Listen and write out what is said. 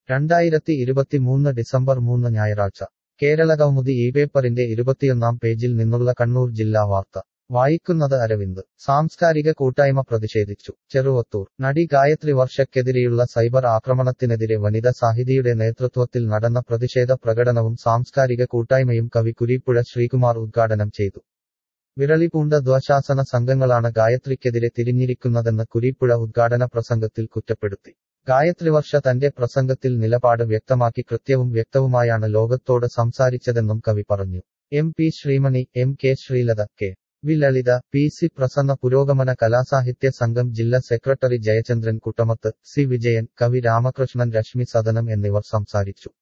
രണ്ടായിരത്തി ഇരുപത്തിമൂന്ന് ഡിസംബർ മൂന്ന് ഞായറാഴ്ച കേരളകൗമുദി ഈ പേപ്പറിന്റെ ഇരുപത്തിയൊന്നാം പേജിൽ നിന്നുള്ള കണ്ണൂർ ജില്ലാ വാർത്ത വായിക്കുന്നത് അരവിന്ദ് സാംസ്കാരിക കൂട്ടായ്മ പ്രതിഷേധിച്ചു ചെറുവത്തൂർ നടി ഗായത്രി വർഷക്കെതിരെയുള്ള സൈബർ ആക്രമണത്തിനെതിരെ വനിത സാഹിതിയുടെ നേതൃത്വത്തിൽ നടന്ന പ്രതിഷേധ പ്രകടനവും സാംസ്കാരിക കൂട്ടായ്മയും കവി കുരീപ്പുഴ ശ്രീകുമാർ ഉദ്ഘാടനം ചെയ്തു വിരളിപൂണ്ട ദ്വശാസന സംഘങ്ങളാണ് ഗായത്രിക്കെതിരെ തിരിഞ്ഞിരിക്കുന്നതെന്ന് കുരീപ്പുഴ ഉദ്ഘാടന പ്രസംഗത്തിൽ കുറ്റപ്പെടുത്തി ഗായത്രി വർഷ തന്റെ പ്രസംഗത്തിൽ നിലപാട് വ്യക്തമാക്കി കൃത്യവും വ്യക്തവുമായാണ് ലോകത്തോട് സംസാരിച്ചതെന്നും കവി പറഞ്ഞു M P Sreemani M K Sreelatha K V Lalitha P C Prasanna Purogamana Kalasahitya Sangham ജില്ലാ സെക്രട്ടറി ജയചന്ദ്രൻ കുട്ടമത്ത് സി വിജയൻ കവി രാമകൃഷ്ണൻ രശ്മി സദനം എന്നിവർ സംസാരിച്ചു